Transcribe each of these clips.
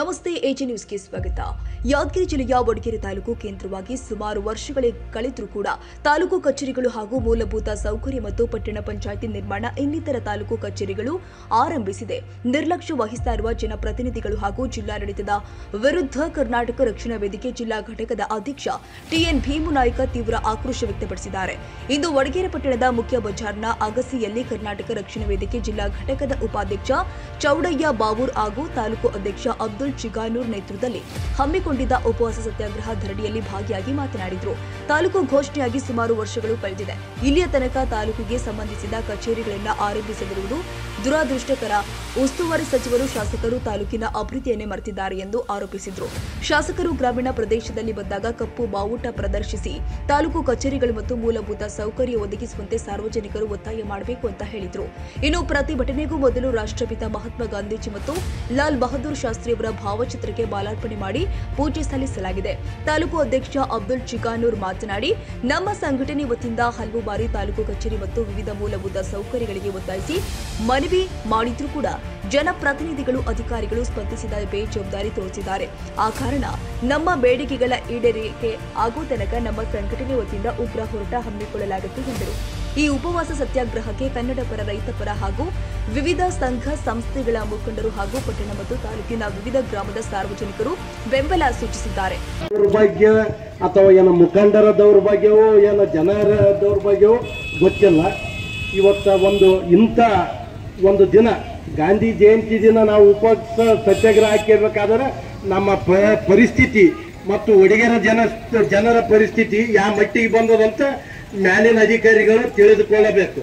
ನಮಸ್ತೆ ಎಜಿ ನ್ಯೂಸ್ಗೆ ಸ್ವಾಗತ ಯಾದಗಿರಿ ಜಿಲ್ಲೆಯ ವಡಗೇರಿ ತಾಲೂಕು ಕೇಂದ್ರವಾಗಿ ಸುಮಾರು ವರ್ಷಗಳೇ ಕಳೆದರೂ ಕೂಡ ತಾಲೂಕು ಕಚೇರಿಗಳು ಹಾಗೂ ಮೂಲಭೂತ ಸೌಕರ್ಯ ಮತ್ತು ಪಟ್ಟಣ ಪಂಚಾಯಿತಿ ನಿರ್ಮಾಣ ಇನ್ನಿತರ ತಾಲೂಕು ಕಚೇರಿಗಳು ಆರಂಭಿಸಿದೆ ನಿರ್ಲಕ್ಷ್ಯ ವಹಿಸ್ತಾ ಇರುವ ಜನಪ್ರತಿನಿಧಿಗಳು ಹಾಗೂ ಜಿಲ್ಲಾಡಳಿತದ ವಿರುದ್ಧ ಕರ್ನಾಟಕ ರಕ್ಷಣಾ ವೇದಿಕೆ ಜಿಲ್ಲಾ ಘಟಕದ ಅಧ್ಯಕ್ಷ ಟಿಎನ್ ಭೀಮು ನಾಯ್ಕ ತೀವ್ರ ಆಕ್ರೋಶ ವ್ಯಕ್ತಪಡಿಸಿದ್ದಾರೆ ಇಂದು ವಡಗೇರಿ ಪಟ್ಟಣದ ಮುಖ್ಯ ಬಜಾರ್ನ ಅಗಸಿಯಲ್ಲಿ ಕರ್ನಾಟಕ ರಕ್ಷಣಾ ವೇದಿಕೆ ಜಿಲ್ಲಾ ಘಟಕದ ಉಪಾಧ್ಯಕ್ಷ ಚೌಡಯ್ಯ ಬಾವೂರ್ ಹಾಗೂ ತಾಲೂಕು ಅಧ್ಯಕ್ಷ ಅಬ್ದುಲ್ ಚಿಗಾನೂರ್ ನೇತೃತ್ವದಲ್ಲಿ ಹಮ್ಮಿಕೊಂಡಿದ್ದ ಉಪವಾಸ ಸತ್ಯಾಗ್ರಹ ಧರಣಿಯಲ್ಲಿ ಭಾಗಿಯಾಗಿ ಮಾತನಾಡಿದರು ತಾಲೂಕು ಘೋಷಣೆಯಾಗಿ ಸುಮಾರು ವರ್ಷಗಳು ಕಳೆದಿದೆ ಇಲ್ಲಿಯ ತನಕ ತಾಲೂಕಿಗೆ ಸಂಬಂಧಿಸಿದ ಕಚೇರಿಗಳನ್ನು ಆರಂಭಿಸದಿರುವುದು ದುರಾದೃಷ್ಟಕರ ಉಸ್ತುವಾರಿ ಸಚಿವರು ಶಾಸಕರು ತಾಲೂಕಿನ ಅಭಿವೃದ್ಧಿಯನ್ನೇ ಮರೆತಿದ್ದಾರೆ ಎಂದು ಆರೋಪಿಸಿದರು ಶಾಸಕರು ಗ್ರಾಮೀಣ ಪ್ರದೇಶದಲ್ಲಿ ಬಂದಾಗ ಕಪ್ಪು ಬಾವುಟ ಪ್ರದರ್ಶಿಸಿ ತಾಲೂಕು ಕಚೇರಿಗಳು ಮತ್ತು ಮೂಲಭೂತ ಸೌಕರ್ಯ ಒದಗಿಸುವಂತೆ ಸಾರ್ವಜನಿಕರು ಒತ್ತಾಯ ಮಾಡಬೇಕು ಅಂತ ಹೇಳಿದರು ಇನ್ನು ಪ್ರತಿಭಟನೆಗೂ ಮೊದಲು ರಾಷ್ಟ್ರಪಿತ ಮಹಾತ್ಮ ಗಾಂಧೀಜಿ ಮತ್ತು ಲಾಲ್ ಬಹದ್ದೂರ್ ಶಾಸ್ತ್ರಿಯವರ ಭಾವಚಿತ್ರಕ್ಕೆ ಮಾಲಾರ್ಪಣೆ ಮಾಡಿ ಪೂಜೆ ಸಲ್ಲಿಸಲಾಗಿದೆ ತಾಲೂಕು ಅಧ್ಯಕ್ಷ ಅಬ್ದುಲ್ ಚಿಗಾನೂರ್ ಮಾತನಾಡಿ ನಮ್ಮ ಸಂಘಟನೆ ವತಿಯಿಂದ ಹಲವು ಬಾರಿ ತಾಲೂಕು ಕಚೇರಿ ಮತ್ತು ವಿವಿಧ ಮೂಲಭೂತ ಸೌಕರ್ಯಗಳಿಗೆ ಒತ್ತಾಯಿಸಿ ಮನವಿ ಮಾಡಿದ್ರೂ ಕೂಡ ಜನಪ್ರತಿನಿಧಿಗಳು ಅಧಿಕಾರಿಗಳು ಸ್ಪಂದಿಸಿದ ಬೇಜವಾಬ್ದಾರಿ ತೋರಿಸಿದ್ದಾರೆ ಆ ಕಾರಣ ನಮ್ಮ ಬೇಡಿಕೆಗಳ ಈಡೇರಿಕೆ ಆಗೋ ತನಕ ನಮ್ಮ ಸಂಘಟನೆ ವತಿಯಿಂದ ಉಗ್ರ ಹೋರಾಟ ಹಮ್ಮಿಕೊಳ್ಳಲಾಗುತ್ತೆ ಎಂದರು ಈ ಉಪವಾಸ ಸತ್ಯಾಗ್ರಹಕ್ಕೆ ಕನ್ನಡ ಪರ ರೈತ ಪರ ಹಾಗೂ ವಿವಿಧ ಸಂಘ ಸಂಸ್ಥೆಗಳ ಮುಖಂಡರು ಹಾಗೂ ಪಟ್ಟಣ ಮತ್ತು ತಾಲೂಕಿನ ವಿವಿಧ ಗ್ರಾಮದ ಸಾರ್ವಜನಿಕರು ಬೆಂಬಲ ಸೂಚಿಸಿದ್ದಾರೆ ದೌರ್ಭಾಗ್ಯ ಅಥವಾ ಏನ ಮುಖಂಡರ ದೌರ್ಭಾಗ್ಯವೋ ಏನ ಜನರ ದೌರ್ಭಾಗ್ಯವೋ ಗೊತ್ತಿಲ್ಲ ಇವತ್ತ ಒಂದು ಇಂಥ ಒಂದು ದಿನ ಗಾಂಧಿ ಜಯಂತಿ ದಿನ ನಾವು ಉಪವಾಸ ಸತ್ಯಾಗ್ರಹ ಹಾಕಿರ್ಬೇಕಾದ್ರೆ ನಮ್ಮ ಪ ಪರಿಸ್ಥಿತಿ ಮತ್ತು ಒಡಿಗೆರ ಜನ ಜನರ ಪರಿಸ್ಥಿತಿ ಯಾವ ಮಟ್ಟಿಗೆ ಬಂದದಂತ ಮ್ಯಾಲಿನ ಅಧಿಕಾರಿಗಳು ತಿಳಿದುಕೊಳ್ಳಬೇಕು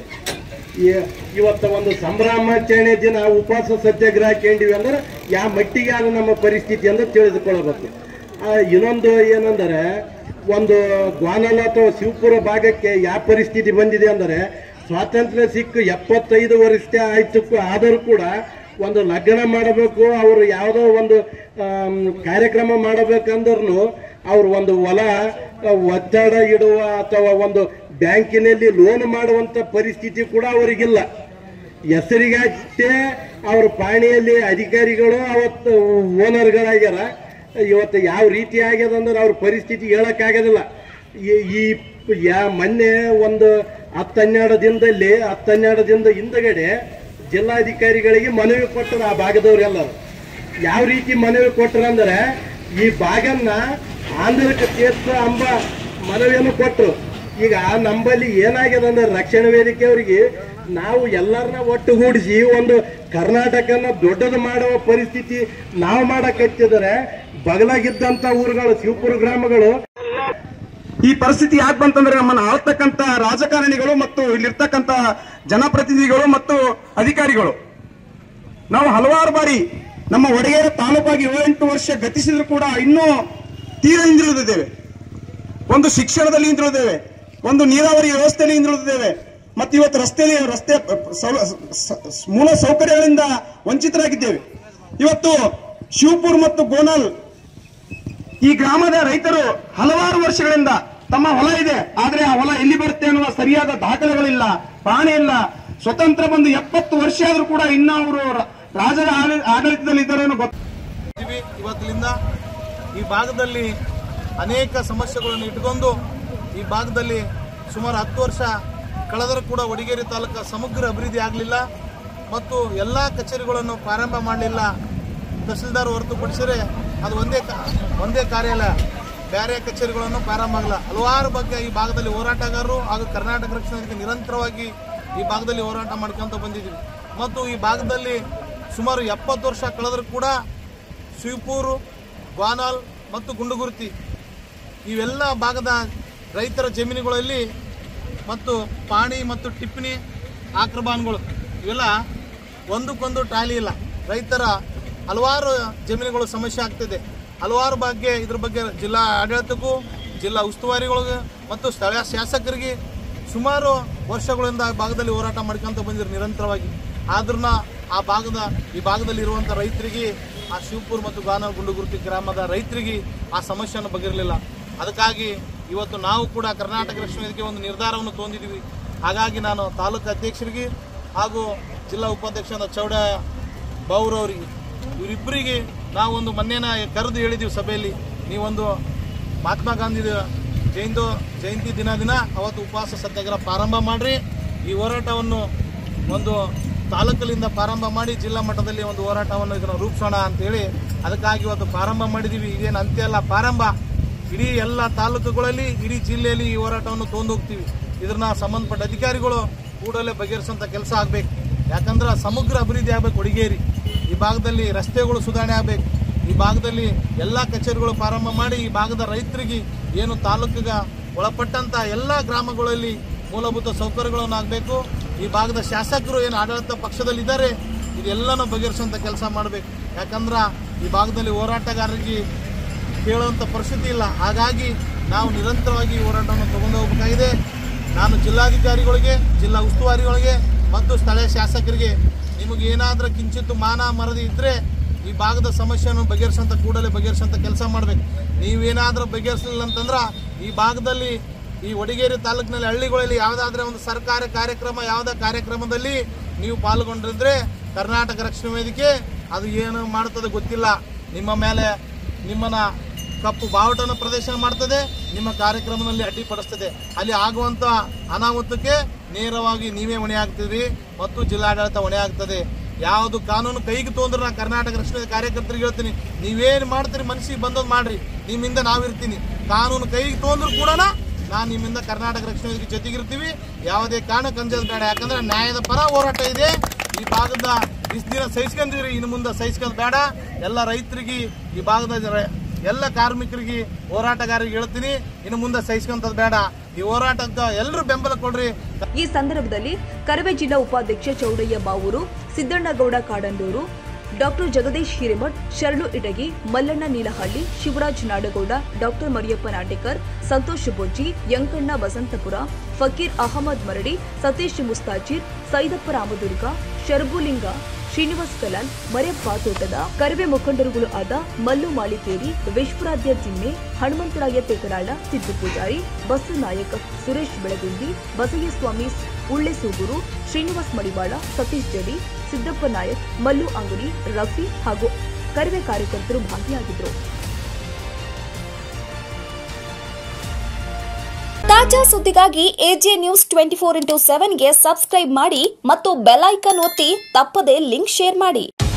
ಈ- ಇವತ್ತ ಒಂದು ಸಂಭ್ರಮಾಚರಣೆ ದಿನ ಉಪವಾಸ ಸತ್ಯಾಗ್ರಹ ಹಾಕೊಂಡಿವಿ ಅಂದ್ರೆ ಯಾವ ಮಟ್ಟಿಗೆ ಆದ ನಮ್ಮ ಪರಿಸ್ಥಿತಿ ಅಂತ ತಿಳಿದುಕೊಳ್ಳಬೇಕು ಆ, ಇನ್ನೊಂದು ಏನಂದರೆ ಒಂದು ಗ್ವಾನಲ ಅಥವಾ ಶಿವಪುರ ಭಾಗಕ್ಕೆ ಯಾವ ಪರಿಸ್ಥಿತಿ ಬಂದಿದೆ ಅಂದರೆ ಸ್ವಾತಂತ್ರ್ಯ ಸಿಕ್ಕು ಎಪ್ಪತ್ತೈದು ವರ್ಷ ಆಯ್ತು ಆದರೂ ಕೂಡ ಒಂದು ಲಗ್ನ ಮಾಡಬೇಕು ಅವರು ಯಾವುದೋ ಒಂದು ಆಮ್, ಕಾರ್ಯಕ್ರಮ ಮಾಡಬೇಕಂದ್ರೂ ಅವ್ರು ಒಂದು ಹೊಲ ಆ, ಒತ್ತಡ ಇಡುವ ಅಥವಾ ಒಂದು ಬ್ಯಾಂಕಿನಲ್ಲಿ ಲೋನ್ ಮಾಡುವಂಥ ಪರಿಸ್ಥಿತಿ ಕೂಡ ಅವರಿಗಿಲ್ಲ ಹೆಸರಿಗಷ್ಟೇ ಅವ್ರ ಪಾಣಿಯಲ್ಲಿ ಅಧಿಕಾರಿಗಳು ಅವತ್ತು ಓನರ್ಗಳಾಗ್ಯಾರ ಇವತ್ತು ಯಾವ ರೀತಿ ಆಗ್ಯದ ಅಂದ್ರೆ ಅವ್ರ ಪರಿಸ್ಥಿತಿ ಹೇಳಕ್ಕಾಗೋದಿಲ್ಲ ಈ- ಈ ಯಾ ಮೊನ್ನೆ ಒಂದು ಹತ್ತು ಹನ್ನೆರಡು ದಿನದಲ್ಲಿ ಹತ್ತು ಹನ್ನೆರಡು ದಿನದ ಹಿಂದಗಡೆ ಜಿಲ್ಲಾಧಿಕಾರಿಗಳಿಗೆ ಮನವಿ ಕೊಟ್ಟರು ಆ ಭಾಗದವರೆಲ್ಲರೂ ಯಾವ ರೀತಿ ಮನವಿ ಕೊಟ್ಟರು ಅಂದ್ರೆ ಈ ಭಾಗನ್ನ ಆಂಧ್ರಕ್ಕೆ ಸೇರ್ಸ ಎಂಬ ಮನವಿಯನ್ನು ಕೊಟ್ಟರು ಈಗ ನಮ್ಮಲ್ಲಿ ಏನಾಗ್ಯದ ಅಂದ್ರೆ ರಕ್ಷಣಾ ವೇದಿಕೆ ಅವರಿಗೆ ನಾವು ಎಲ್ಲರನ್ನ ಒಟ್ಟುಗೂಡಿಸಿ ಒಂದು ಕರ್ನಾಟಕನ ದೊಡ್ಡದು ಮಾಡುವ ಪರಿಸ್ಥಿತಿ ನಾವು ಮಾಡಕತ್ತಿದರೆ ಬಗಲಾಗಿದ್ದಂತ ಊರುಗಳು ಶಿವಪುರ ಗ್ರಾಮಗಳು ಈ ಪರಿಸ್ಥಿತಿ ಯಾಕೆ ಬಂತಂದ್ರೆ ನಮ್ಮನ್ನ ಆಳ್ತಕ್ಕಂತ ರಾಜಕಾರಣಿಗಳು ಮತ್ತು ಇಲ್ಲಿರ್ತಕ್ಕಂತ ಜನಪ್ರತಿನಿಧಿಗಳು ಮತ್ತು ಅಧಿಕಾರಿಗಳು ನಾವು ಹಲವಾರು ಬಾರಿ ನಮ್ಮ ಒಡೆಯರ ತಾಲೂಕಾಗಿ ಏಳೆಂಟು ವರ್ಷ ಗತಿಸಿದ್ರು ಕೂಡ ಇನ್ನೂ ತೀರ ಹಿಂದುಳಿದಿದ್ದೇವೆ ಒಂದು ಶಿಕ್ಷಣದಲ್ಲಿ ಹಿಂದುಳಿದ್ದೇವೆ ಒಂದು ನೀರಾವರಿ ವ್ಯವಸ್ಥೆಯಲ್ಲಿ ಹಿಂದುಳಿದಿದ್ದೇವೆ ಮತ್ತು ಇವತ್ತು ರಸ್ತೆಯಲ್ಲಿ ರಸ್ತೆ ಸೌಲ- ಸ- ಮೂಲ ಸೌಕರ್ಯಗಳಿಂದ ವಂಚಿತರಾಗಿದ್ದೇವೆ ಇವತ್ತು ಶಿವಪುರ್ ಮತ್ತು ಗೋನಲ್ ಈ ಗ್ರಾಮದ ರೈತರು ಹಲವಾರು ವರ್ಷಗಳಿಂದ ತಮ್ಮ ಹೊಲ ಇದೆ ಆದ್ರೆ ಆ ಹೊಲ ಎಲ್ಲಿ ಬರುತ್ತೆ ಅನ್ನುವ ಸರಿಯಾದ ದಾಖಲೆಗಳಿಲ್ಲ ಪಾಣಿ ಇಲ್ಲ ಸ್ವತಂತ್ರ ಬಂದು ಎಪ್ಪತ್ತು ವರ್ಷ ಆದ್ರೂ ಕೂಡ ಇನ್ನ ಅವರು ರ- ರಾಜರ ಆಡಳಿ- ಆಡಳಿತದಲ್ಲಿ ಇದ್ದಾರೆ ಅನ್ನೋ ಗೊತ್ತ ಇದ್ದೀವಿ ಇವತ್ತಿನಿಂದ ಈ ಭಾಗದಲ್ಲಿ ಅನೇಕ ಸಮಸ್ಯೆಗಳನ್ನು ಇಟ್ಕೊಂಡು ಈ ಭಾಗದಲ್ಲಿ ಸುಮಾರು ಹತ್ತು ವರ್ಷ ಕಳೆದರೂ ಕೂಡ ವಡಿಗೇರಿ ತಾಲೂಕು ಸಮಗ್ರ ಅಭಿವೃದ್ಧಿ ಆಗಲಿಲ್ಲ ಮತ್ತು ಎಲ್ಲ ಕಚೇರಿಗಳನ್ನು ಪ್ರಾರಂಭ ಮಾಡಲಿಲ್ಲ ತಹಸೀಲ್ದಾರ್ ಹೊರತುಪಡಿಸಿದರೆ ಅದು ಒಂದೇ ಕ- ಒಂದೇ ಕಾರ್ಯಾಲಯ ಬೇರೆ ಕಚೇರಿಗಳನ್ನು ಪ್ರಾರಂಭ ಆಗಲ್ಲ ಹಲವಾರು ಬಗ್ಗೆ ಈ ಭಾಗದಲ್ಲಿ ಹೋರಾಟಗಾರರು ಹಾಗೂ ಕರ್ನಾಟಕ ರಕ್ಷಣಾ ವೇದಿಕೆ ನಿರಂತರವಾಗಿ ಈ ಭಾಗದಲ್ಲಿ ಹೋರಾಟ ಮಾಡ್ಕೊಂತ ಬಂದಿದ್ದೀವಿ ಮತ್ತು ಈ ಭಾಗದಲ್ಲಿ ಸುಮಾರು ಎಪ್ಪತ್ತು ವರ್ಷ ಕಳೆದರೂ ಕೂಡ ಶಿವಪೂರು ಗ್ವಾನಾಲ್ ಮತ್ತು ಗುಂಡುಗುರ್ತಿ ಇವೆಲ್ಲ ಭಾಗದ ರೈತರ ಜಮೀನುಗಳಲ್ಲಿ ಮತ್ತು ಪಾಣಿ ಮತ್ತು ಟಿಪ್ಪಣಿ ಆಕ್ರಮಾನ್ಗಳು ಇವೆಲ್ಲ ಒಂದಕ್ಕೊಂದು ಟಾಲಿ ಇಲ್ಲ ರೈತರ ಹಲವಾರು ಜಮೀನುಗಳು ಸಮಸ್ಯೆ ಆಗ್ತಿದೆ ಹಲವಾರು ಬಗ್ಗೆ ಇದ್ರ ಬಗ್ಗೆ ಜಿಲ್ಲಾ ಆಡಳಿತಕ್ಕೂ ಜಿಲ್ಲಾ ಉಸ್ತುವಾರಿಗಳಿಗೂ ಮತ್ತು ಸ್ಥಳೀಯ ಶಾಸಕರಿಗೆ ಸುಮಾರು ವರ್ಷಗಳಿಂದ ಆ ಭಾಗದಲ್ಲಿ ಹೋರಾಟ ಮಾಡ್ಕೊಂತ ಬಂದಿರು ನಿರಂತರವಾಗಿ ಆದ್ರೂ ಆ ಭಾಗದ ಈ ಭಾಗದಲ್ಲಿ ಇರುವಂಥ ರೈತರಿಗೆ ಆ ಶಿವಪುರ್ ಮತ್ತು ಗಾನ ಗುಂಡುಗುರ್ತಿ ಗ್ರಾಮದ ರೈತರಿಗೆ ಆ ಸಮಸ್ಯೆಯನ್ನು ಬಗೆರಲಿಲ್ಲ ಅದಕ್ಕಾಗಿ ಇವತ್ತು ನಾವು ಕೂಡ ಕರ್ನಾಟಕ ರಕ್ಷಣಾ ವೇದಿಕೆ ಒಂದು ನಿರ್ಧಾರವನ್ನು ತೊಂದಿದ್ದೀವಿ ಹಾಗಾಗಿ ನಾನು ತಾಲೂಕು ಅಧ್ಯಕ್ಷರಿಗೆ ಹಾಗೂ ಜಿಲ್ಲಾ ಉಪಾಧ್ಯಕ್ಷರಾದ ಚೌಡ ಬಾವ್ರವರಿಗೆ ಇವರಿಬ್ಬರಿಗೆ ನಾವೊಂದು ಮೊನ್ನೆನ ಕರೆದು ಹೇಳಿದ್ದೀವಿ ಸಭೆಯಲ್ಲಿ ನೀವೊಂದು ಮಹಾತ್ಮ ಗಾಂಧಿ ಜಯಂತಿ ಜಯಂತಿ ದಿನ ದಿನ ಅವತ್ತು ಉಪವಾಸ ಸತ್ಯಾಗ್ರಹ ಪ್ರಾರಂಭ ಮಾಡಿರಿ ಈ ಹೋರಾಟವನ್ನು ಒಂದು ತಾಲೂಕಲ್ಲಿಂದ ಪ್ರಾರಂಭ ಮಾಡಿ ಜಿಲ್ಲಾ ಮಟ್ಟದಲ್ಲಿ ಒಂದು ಹೋರಾಟವನ್ನು ಇದನ್ನು ರೂಪಿಸೋಣ ಅಂತೇಳಿ ಅದಕ್ಕಾಗಿ ಇವತ್ತು ಪ್ರಾರಂಭ ಮಾಡಿದ್ದೀವಿ ಇದೇನು ಅಂತ್ಯ ಅಲ್ಲ ಪ್ರಾರಂಭ ಇಡೀ ಎಲ್ಲ ತಾಲೂಕುಗಳಲ್ಲಿ ಇಡೀ ಜಿಲ್ಲೆಯಲ್ಲಿ ಈ ಹೋರಾಟವನ್ನು ತೊಗೊಂಡು ಹೋಗ್ತೀವಿ ಇದನ್ನ ಸಂಬಂಧಪಟ್ಟ ಅಧಿಕಾರಿಗಳು ಕೂಡಲೇ ಬಗೆಹರಿಸುವಂಥ ಕೆಲಸ ಆಗಬೇಕು ಯಾಕಂದ್ರೆ ಸಮಗ್ರ ಅಭಿವೃದ್ಧಿ ಆಗಬೇಕು ಹುಡುಗೇರಿ ಈ ಭಾಗದಲ್ಲಿ ರಸ್ತೆಗಳು ಸುಧಾರಣೆ ಆಗಬೇಕು ಈ ಭಾಗದಲ್ಲಿ ಎಲ್ಲ ಕಚೇರಿಗಳು ಪ್ರಾರಂಭ ಮಾಡಿ ಈ ಭಾಗದ ರೈತರಿಗೆ ಏನು ತಾಲೂಕಿಗೆ ಒಳಪಟ್ಟಂತ ಎಲ್ಲ ಗ್ರಾಮಗಳಲ್ಲಿ ಮೂಲಭೂತ ಸೌಕರ್ಯಗಳನ್ನು ಆಗಬೇಕು ಈ ಭಾಗದ ಶಾಸಕರು ಏನು ಆಡಳಿತ ಪಕ್ಷದಲ್ಲಿ ಇದ್ದಾರೆ ಇದೆಲ್ಲನೂ ಬಗೆಹರಿಸುವಂಥ ಕೆಲಸ ಮಾಡಬೇಕು ಯಾಕಂದ್ರೆ ಈ ಭಾಗದಲ್ಲಿ ಹೋರಾಟಗಾರರಿಗೆ ಕೇಳುವಂಥ ಪರಿಸ್ಥಿತಿ ಇಲ್ಲ ಹಾಗಾಗಿ ನಾವು ನಿರಂತರವಾಗಿ ಈ ಹೋರಾಟವನ್ನು ತಗೊಂಡು ಹೋಗಬೇಕಾಗಿದೆ ನಾನು ಜಿಲ್ಲಾಧಿಕಾರಿಗಳಿಗೆ ಜಿಲ್ಲಾ ಉಸ್ತುವಾರಿಗಳಿಗೆ ಮತ್ತು ಸ್ಥಳೀಯ ಶಾಸಕರಿಗೆ ನಿಮಗೆ ಏನಾದರೂ ಕಿಂಚಿತ್ತು ಮಾನ ಮರದಿ ಇದ್ದರೆ ಈ ಭಾಗದ ಸಮಸ್ಯೆಯನ್ನು ಬಗೆಹರಿಸಂತ ಕೂಡಲೇ ಬಗೆಹರಿಸಂತ ಕೆಲಸ ಮಾಡಬೇಕು ನೀವೇನಾದರೂ ಬಗೆಹರಿಸಲಿಲ್ಲ ಅಂತಂದ್ರೆ ಈ ಭಾಗದಲ್ಲಿ ಈ ಒಡಿಗೇರಿ ತಾಲೂಕಿನಲ್ಲಿ ಹಳ್ಳಿಗಳಲ್ಲಿ ಯಾವುದಾದ್ರೆ ಒಂದು ಸರ್ಕಾರಿ ಕಾರ್ಯಕ್ರಮ ಯಾವುದೇ ಕಾರ್ಯಕ್ರಮದಲ್ಲಿ ನೀವು ಪಾಲ್ಗೊಂಡಿದ್ರೆ ಕರ್ನಾಟಕ ರಕ್ಷಣಾ ವೇದಿಕೆ ಅದು ಏನು ಮಾಡ್ತದೆ ಗೊತ್ತಿಲ್ಲ ನಿಮ್ಮ ಮೇಲೆ ನಿಮ್ಮನ್ನ ಕಪ್ಪು ಬಾವುಟನ ಪ್ರದರ್ಶನ ಮಾಡ್ತದೆ ನಿಮ್ಮ ಕಾರ್ಯಕ್ರಮದಲ್ಲಿ ಅಡ್ಡಿಪಡಿಸ್ತದೆ ಅಲ್ಲಿ ಆಗುವಂತ ಅನಾಹುತಕ್ಕೆ ನೇರವಾಗಿ ನೀವೇ ಹೊಣೆ ಆಗ್ತೀರಿ ಮತ್ತು ಜಿಲ್ಲಾಡಳಿತ ಹೊಣೆ ಆಗ್ತದೆ ಯಾವುದು ಕಾನೂನು ಕೈಗೆ ತೊಂದ್ರೆ ನಾ ಕರ್ನಾಟಕ ರಕ್ಷಣಾ ಕಾರ್ಯಕರ್ತರಿಗೆ ಹೇಳ್ತೀನಿ ನೀವೇನು ಮಾಡ್ತೀರಿ ಮನಸ್ಸಿಗೆ ಬಂದದ್ದು ಮಾಡ್ರಿ ನಿಮ್ಮಿಂದ ನಾವಿರ್ತೀನಿ ಕಾನೂನು ಕೈಗೆ ತೊಂದ್ರು ಕೂಡ ನಾನು ನಿಮ್ಮಿಂದ ಕರ್ನಾಟಕ ರಕ್ಷಣಾ ವೇದಿಕೆ ಜೊತೆಗಿರ್ತೀವಿ ಯಾವುದೇ ಕಾರಣಕ್ಕೆ ಅಂಜೋದು ಬೇಡ ಯಾಕಂದ್ರೆ ನ್ಯಾಯದ ಪರ ಹೋರಾಟ ಇದೆ ಈ ಭಾಗದ ಇಷ್ಟು ದಿನ ಸಹಿಸ್ಕೊಂಡಿರಿ ಇನ್ನು ಮುಂದೆ ಸಹಿಸ್ಕೊಂಡು ಬೇಡ ಎಲ್ಲ ರೈತರಿಗೆ ಈ ಭಾಗದ ರ- ಎಲ್ಲ ಕಾರ್ಮಿಕರಿಗೆ ಹೋರಾಟಗಾರರಿಗೆ ಹೇಳ್ತೀನಿ ಇನ್ನು ಮುಂದೆ ಸಹಿಸ್ಕೊಂತದ್ ಬೇಡ ಈ ಹೋರಾಟಕ್ಕೆ ಎಲ್ಲರೂ ಬೆಂಬಲ ಕೊಡ್ರಿ ಈ ಸಂದರ್ಭದಲ್ಲಿ ಕರವೇ ಜಿಲ್ಲಾ ಉಪಾಧ್ಯಕ್ಷ ಚೌಡಯ್ಯ ಬಾವೂರು ಸಿದ್ದಣ್ಣಗೌಡ ಕಾಡಂದೂರು ಡಾಕ್ಟರ್ ಜಗದೀಶ್ ಹಿರೇಮಠ್ ಶರಣು ಇಟಗಿ ಮಲ್ಲಣ್ಣ ನೀಲಹಳ್ಳಿ ಶಿವರಾಜ್ ನಾಡಗೌಡ ಡಾಕ್ಟರ್ ಮರಿಯಪ್ಪ ನಾಟೇಕರ್ ಸಂತೋಷ್ ಬೊಜ್ಜಿ ಯಂಕಣ್ಣ ವಸಂತಪುರ ಫಕೀರ್ ಅಹಮದ್ ಮರಡಿ ಸತೀಶ್ ಮುಸ್ತಾಜಿರ್ ಸೈದಪ್ಪ ರಾಮದುರ್ಗ ಶರ್ಬುಲಿಂಗ ಶ್ರೀನಿವಾಸ್ ಕಲಾಲ್ ಮರೆಯಪ್ಪ ತೋಟದ ಕರಿವೆ ಮುಖಂಡರುಗಳು ಆದ ಮಲ್ಲು ಮಾಳಿಕೇರಿ ವಿಶ್ವರಾಧ್ಯ ಜಿನ್ನೆ ಹನುಮಂತರಾಯ ತೇಕರಾಳ ಸಿದ್ದು ಪೂಜಾರಿ ಬಸ್ಸು ನಾಯಕ್ ಸುರೇಶ್ ಬೆಳಗುಂದಿ ಬಸಯ್ಯಸ್ವಾಮಿ ಉಳ್ಳೆ ಸೂಗೂರು ಶ್ರೀನಿವಾಸ್ ಮಡಿವಾಳ ಸತೀಶ್ ಜಡಿ ಸಿದ್ದಪ್ಪ ನಾಯಕ್ ಮಲ್ಲು ಅಂಗಡಿ ರಫಿ ಹಾಗೂ ಕರಿವೆ ಕಾರ್ಯಕರ್ತರು ಭಾಗಿಯಾಗಿದ್ದರು ತಾಜಾ ಸುದ್ದಿಗಾಗಿ AJ news twenty four into ಸೆವೆನ್ಗೆ ಸಬ್ಸ್ಕ್ರೈಬ್ ಮಾಡಿ ಮತ್ತು ಬೆಲ್ ಐಕನ್ ಒತ್ತಿ ತಪ್ಪದೇ ಲಿಂಕ್ ಶೇರ್ ಮಾಡಿ